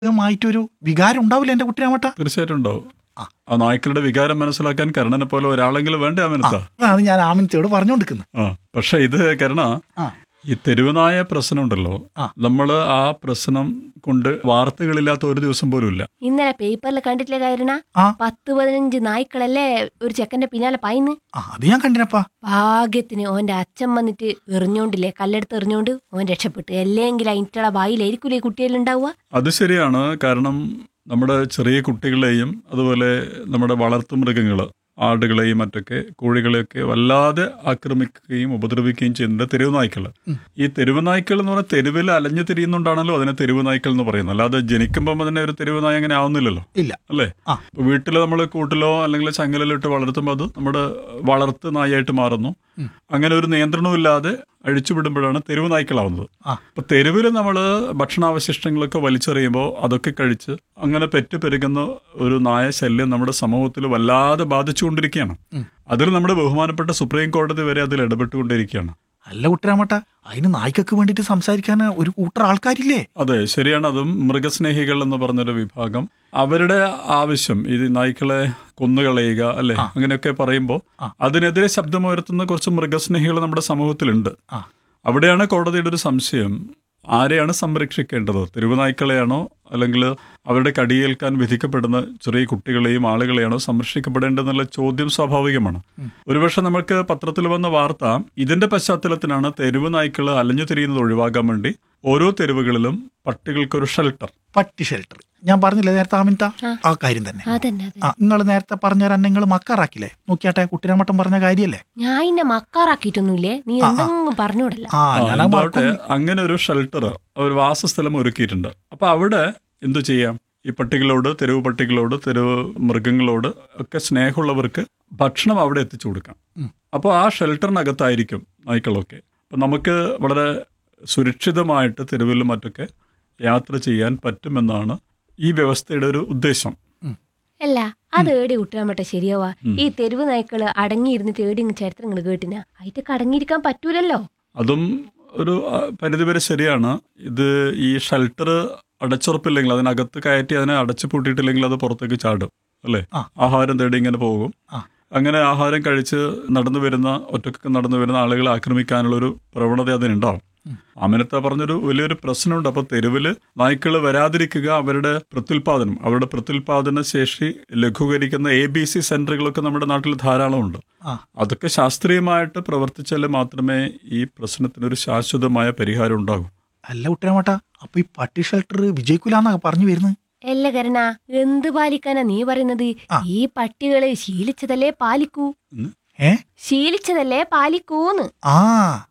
മായിട്ടൊരു വികാരം ഉണ്ടാവില്ല എന്റെ കുട്ടിരാമട്ട തീർച്ചയായിട്ടും ഉണ്ടാവും ആ. ആ നായ്ക്കളുടെ വികാരം മനസ്സിലാക്കാൻ കരുണനെ പോലെ ഒരാളെങ്കിലും വേണ്ടേ അമിനത്ത അതാണ് ഞാൻ ആമിനത്തോട് പറഞ്ഞുകൊണ്ടിരിക്കുന്നത് ആ പക്ഷെ ഇത് കരുണ ആ ഈ തെരുവുനായ പ്രശ്നം ഉണ്ടല്ലോ ആ. നമ്മൾ ആ പ്രശ്നം കൊണ്ട് വാർത്തകളില്ലാത്ത ഒരു ദിവസം പോലും ഇല്ല ഇന്നലെ പേപ്പറിൽ കണ്ടിട്ടില്ലേ കാരണ ആ. പത്ത് പതിനഞ്ച് നായ്ക്കളല്ലേ ഒരു ചെക്കന്റെ പിന്നാലെ പായിന്ന് ആ അത് ഞാൻ കണ്ടിനപ്പാ ഭാഗ്യത്തിന് ഓന്റെ അച്ഛൻ വന്നിട്ട് എറിഞ്ഞോണ്ടില്ലേ കല്ലെടുത്ത് എറിഞ്ഞോണ്ട് ഓൻ രക്ഷപ്പെട്ടു അല്ലെങ്കിൽ അതിൻ്റെ വായിലായിരിക്കൂലേ ഈ കുട്ടികളുണ്ടാവുക അത് ശരിയാണ് കാരണം നമ്മുടെ ചെറിയ കുട്ടികളെയും അതുപോലെ നമ്മുടെ വളർത്തു മൃഗങ്ങൾ ആടുകളെയും മറ്റൊക്കെ കോഴികളെയൊക്കെ വല്ലാതെ ആക്രമിക്കുകയും ഉപദ്രവിക്കുകയും ചെയ്യുന്നുണ്ട് തെരുവ് നായ്ക്കൾ ഉം. ഈ തെരുവ് നായ്ക്കൾ എന്ന് പറഞ്ഞാൽ തെരുവിൽ അലഞ്ഞു തിരിയുന്നുണ്ടാണല്ലോ അതിനെ തെരുവ് നായ്ക്കൾ എന്ന് പറയുന്നത് അല്ലാതെ ജനിക്കുമ്പോൾ തന്നെ ഒരു തെരുവ് നായ അങ്ങനെ ആവുന്നില്ലല്ലോ ഇല്ല അല്ലേ ആ. ഇപ്പൊ വീട്ടിൽ നമ്മൾ കൂട്ടിലോ അല്ലെങ്കിൽ ചങ്ങലിലോ ഇട്ട് വളർത്തുമ്പോൾ അത് നമ്മുടെ വളർത്ത് നായായിട്ട് മാറുന്നു ഉം. അങ്ങനെ ഒരു നിയന്ത്രണവും ഇല്ലാതെ അഴിച്ചുവിടുമ്പോഴാണ് തെരുവ് നായ്ക്കളാവുന്നത് ആ. അപ്പൊ തെരുവിൽ നമ്മൾ ഭക്ഷണാവശിഷ്ടങ്ങളൊക്കെ വലിച്ചെറിയുമ്പോൾ അതൊക്കെ കഴിച്ച് അങ്ങനെ പെറ്റ് പെരുകുന്ന ഒരു നായ ശല്യം നമ്മുടെ സമൂഹത്തിൽ വല്ലാതെ ബാധിച്ചുകൊണ്ടിരിക്കുകയാണ് ഉം. അതിൽ നമ്മുടെ ബഹുമാനപ്പെട്ട സുപ്രീം കോടതി വരെ അതിൽ ഇടപെട്ടുകൊണ്ടിരിക്കുകയാണ് അല്ല കുട്ടിരാമട്ട അതിന് നായ്ക്കൊക്കെ വേണ്ടിട്ട് സംസാരിക്കാൻ ഒരു കൂട്ടർ ആൾക്കാരില്ലേ അതെ ശരിയാണ് അതും മൃഗസ്നേഹികൾ എന്ന് പറഞ്ഞൊരു വിഭാഗം അവരുടെ ആവശ്യം ഇത് നായ്ക്കളെ കൊന്നുകളയുക അല്ലെ ആ. അങ്ങനെയൊക്കെ പറയുമ്പോൾ ആ. അതിനെതിരെ ശബ്ദമുയർത്തുന്ന കുറച്ച് മൃഗസ്നേഹികൾ നമ്മുടെ സമൂഹത്തിലുണ്ട് ആ. അവിടെയാണ് കോടതിയുടെ ഒരു സംശയം ആരെയാണ് സംരക്ഷിക്കേണ്ടത് തെരുവുനായ്ക്കളെയാണോ അല്ലെങ്കിൽ അവരുടെ കടിയേൽക്കാൻ വിധിക്കപ്പെടുന്ന ചെറിയ കുട്ടികളെയും ആളുകളെയാണോ സംരക്ഷിക്കപ്പെടേണ്ടതെന്നുള്ള ചോദ്യം സ്വാഭാവികമാണ് ഒരുപക്ഷെ നമുക്ക് പത്രത്തിൽ വന്ന വാർത്ത ഇതിന്റെ പശ്ചാത്തലത്തിലാണ് തെരുവ് നായ്ക്കൾ അലഞ്ഞു തിരിയുന്നത് ഒഴിവാക്കാൻ വേണ്ടി ഓരോ തെരുവുകളിലും പട്ടികൾക്കൊരു ഷെൽട്ടർ പട്ടി ഷെൽട്ടർ ഞാൻ പറഞ്ഞില്ലേ നേരത്തെ ആമിൻത ആ. ആ കാര്യം തന്നെ അതന്നെ അതെ ആ നിങ്ങൾ നേരത്തെ പറഞ്ഞ നിങ്ങൾ മക്കാറാക്കില്ലേ നോക്കിയാട്ടെ കുട്ടിരാമട്ടം പറഞ്ഞ കാര്യല്ലേ ഞാൻ ഇന്നെ മക്കാറാക്കിയിട്ടൊന്നുമില്ലേ നീ ആ, ആ. എന്തെങ്കിലും പറഞ്ഞോടല്ല ആ ആ, ഞാൻ എന്താവട്ടെ അങ്ങനെ ഒരു ഷെൽട്ടർ ഒരു വാസസ്ഥലം ഒരുക്കിയിട്ടുണ്ട് അപ്പൊ അവിടെ എന്തു ചെയ്യാം ഈ പട്ടികളോട് തെരുവ് പട്ടികളോട് തെരുവ് മൃഗങ്ങളോട് ഒക്കെ സ്നേഹമുള്ളവർക്ക് ഭക്ഷണം അവിടെ എത്തിച്ചു കൊടുക്കാം ഉം. അപ്പോൾ ആ ഷെൽട്ടറിനകത്തായിരിക്കും നായ്ക്കളൊക്കെ അപ്പൊ നമുക്ക് വളരെ സുരക്ഷിതമായിട്ട് തെരുവിലും മറ്റൊക്കെ യാത്ര ചെയ്യാൻ പറ്റുമെന്നാണ് ഈ വ്യവസ്ഥയുടെ ഒരു ഉദ്ദേശം അല്ല അത് ഏടി കുട്ടിയാമട്ടെ ശരിയാവാ ഉം. ഈ തെരുവ് നായ്ക്കള് അടങ്ങിയിരുന്നിട്ട് ഏടി ചരിത്രങ്ങൾ കേട്ടിന അതിറ്റൊക്കെ അടങ്ങിയിരിക്കാൻ പറ്റൂലല്ലോ അതും ഒരു ആ, പരിധിവരെ ശരിയാണ് ഇത് ഈ ഷെൽട്ടർ അടച്ചുറപ്പില്ലെങ്കിൽ അതിനകത്ത് കയറ്റി അതിനെ അടച്ചു പൂട്ടിയിട്ടില്ലെങ്കിൽ അത് പുറത്തേക്ക് ചാടും അല്ലേ ആ. ആഹാരം തേടി ഇങ്ങനെ പോകും ആ. അങ്ങനെ ആഹാരം കഴിച്ച് നടന്നു വരുന്ന ഒറ്റക്ക് നടന്നു വരുന്ന ആളുകളെ ആക്രമിക്കാനുള്ളൊരു പ്രവണത അതിനുണ്ടാവും ഉം. അമിനത്ത പറഞ്ഞൊരു വലിയൊരു പ്രശ്നമുണ്ട് അപ്പൊ തെരുവില് നായ്ക്കൾ വരാതിരിക്കുക അവരുടെ പ്രത്യുൽപാദനം അവരുടെ പ്രത്യുൽപാദന ശേഷി ലഘൂകരിക്കുന്ന എ ബി സി സെന്ററുകളൊക്കെ നമ്മുടെ നാട്ടിൽ ധാരാളമുണ്ട് ആ. അതൊക്കെ ശാസ്ത്രീയമായിട്ട് പ്രവർത്തിച്ചാൽ മാത്രമേ ഈ പ്രശ്നത്തിനൊരു ശാശ്വതമായ പരിഹാരം ഉണ്ടാകൂ അല്ല കുട്ടിരാമട്ട അപ്പൊ ഈ പട്ടി ഷെൽട്ടർ വിജയിക്കൂലെന്നാ പറഞ്ഞു വരുന്നത് അല്ല കരണ എന്ത് പാലിക്കാനാ നീ പറയുന്നത് ആ. ഈ പട്ടികള് ശീലിച്ചതല്ലേ പാലിക്കൂ ഏ ശീലിച്ചതല്ലേ പാലിക്കൂന്ന് ആ